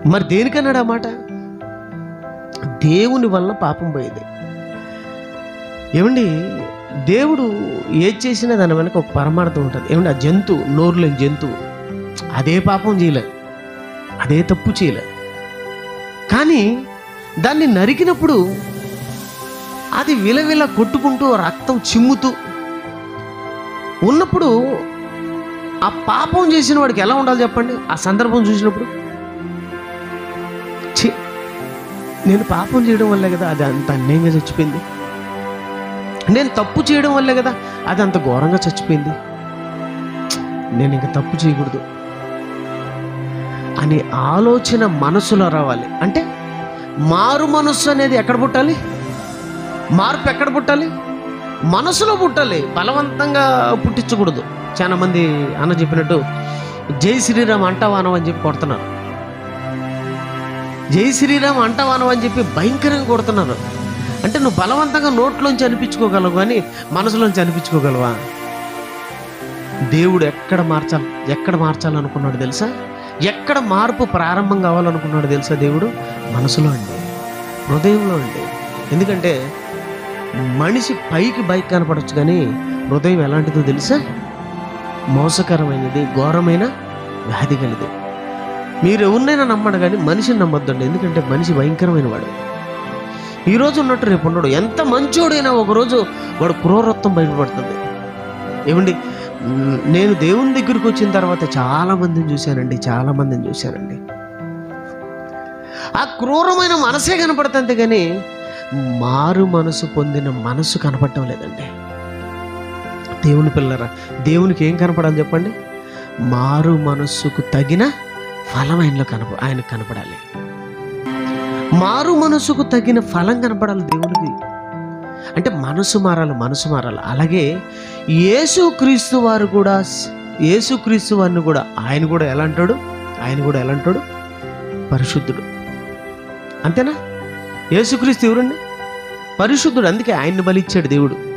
మరి దేనికన్నాడు ఆ మాట దేవుని వలన పాపం పోయేది ఏమండి దేవుడు ఏది చేసినా దాని వెనక ఒక పరమార్థం ఉంటుంది ఏమండి ఆ జంతువు నోరు లేని జంతువు అదే పాపం చేయలే అదే తప్పు చేయలే కానీ దాన్ని నరికినప్పుడు అది విలవిల కొట్టుకుంటూ రక్తం చిమ్ముతూ ఉన్నప్పుడు ఆ పాపం చేసిన వాడికి ఎలా ఉండాలి చెప్పండి ఆ సందర్భం చూసినప్పుడు ఛీ నేను పాపం చేయడం వల్లే కదా అది అంత అన్యాయంగా చచ్చిపోయింది నేను తప్పు చేయడం వల్లే కదా అది అంత ఘోరంగా చచ్చిపోయింది నేను ఇంకా తప్పు చేయకూడదు అనే ఆలోచన మనసులో రావాలి అంటే మారు మనస్సు అనేది ఎక్కడ పుట్టాలి మార్పు ఎక్కడ పుట్టాలి మనసులో పుట్టాలి బలవంతంగా పుట్టించకూడదు చాలా మంది అన్న చెప్పినట్టు జై శ్రీరామ్ అంటావానం అని చెప్పి కొడుతున్నారు జై శ్రీరామ్ అంటావానం అని చెప్పి భయంకరంగా కొడుతున్నారు అంటే నువ్వు బలవంతంగా నోట్లోంచి అనిపించుకోగలవు కానీ మనసులోంచి అనిపించుకోగలవా దేవుడు ఎక్కడ మార్చాలి ఎక్కడ మార్చాలనుకున్నాడు తెలుసా ఎక్కడ మార్పు ప్రారంభం కావాలనుకున్నాడు తెలుసా దేవుడు మనసులో అండి హృదయంలో అండి ఎందుకంటే మనిషి పైకి బైక్ కనపడవచ్చు కానీ హృదయం ఎలాంటిదో తెలుసా మోసకరమైనది ఘోరమైన వ్యాధి కలిది మీరు ఎవరినైనా నమ్మడు కానీ మనిషిని నమ్మొద్దండి ఎందుకంటే మనిషి భయంకరమైన వాడు ఈరోజు ఉన్నట్టు రేపు ఉండడు ఎంత మంచోడైనా ఒకరోజు వాడు క్రూరత్వం బయటపడుతుంది ఏమండి మ్, నేను దేవుని దగ్గరికి వచ్చిన తర్వాత చాలా మందిని చూశానండి చాలా మందిని చూశానండి ఆ క్రూరమైన మనసే కనపడుతుంది కానీ మారు మనసు పొందిన మనసు కనపడటం లేదండి దేవుని పిల్లరా దేవునికి ఏం కనపడాలి చెప్పండి మారు మనస్సుకు తగిన ఫలం ఆయనలో కనప ఆయనకు కనపడాలి మారు మనసుకు తగిన ఫలం కనపడాలి దేవునికి అంటే మనసు మారాలి మనసు మారాలి అలాగే యేసుక్రీస్తు వారు కూడా యేసుక్రీస్తు వారిని కూడా ఆయన కూడా ఎలా అంటాడు ఆయన కూడా ఎలా అంటాడు పరిశుద్ధుడు అంతేనా యేసుక్రీస్తు ఎవరండి పరిశుద్ధుడు అందుకే ఆయన్ని బలిచ్చాడు దేవుడు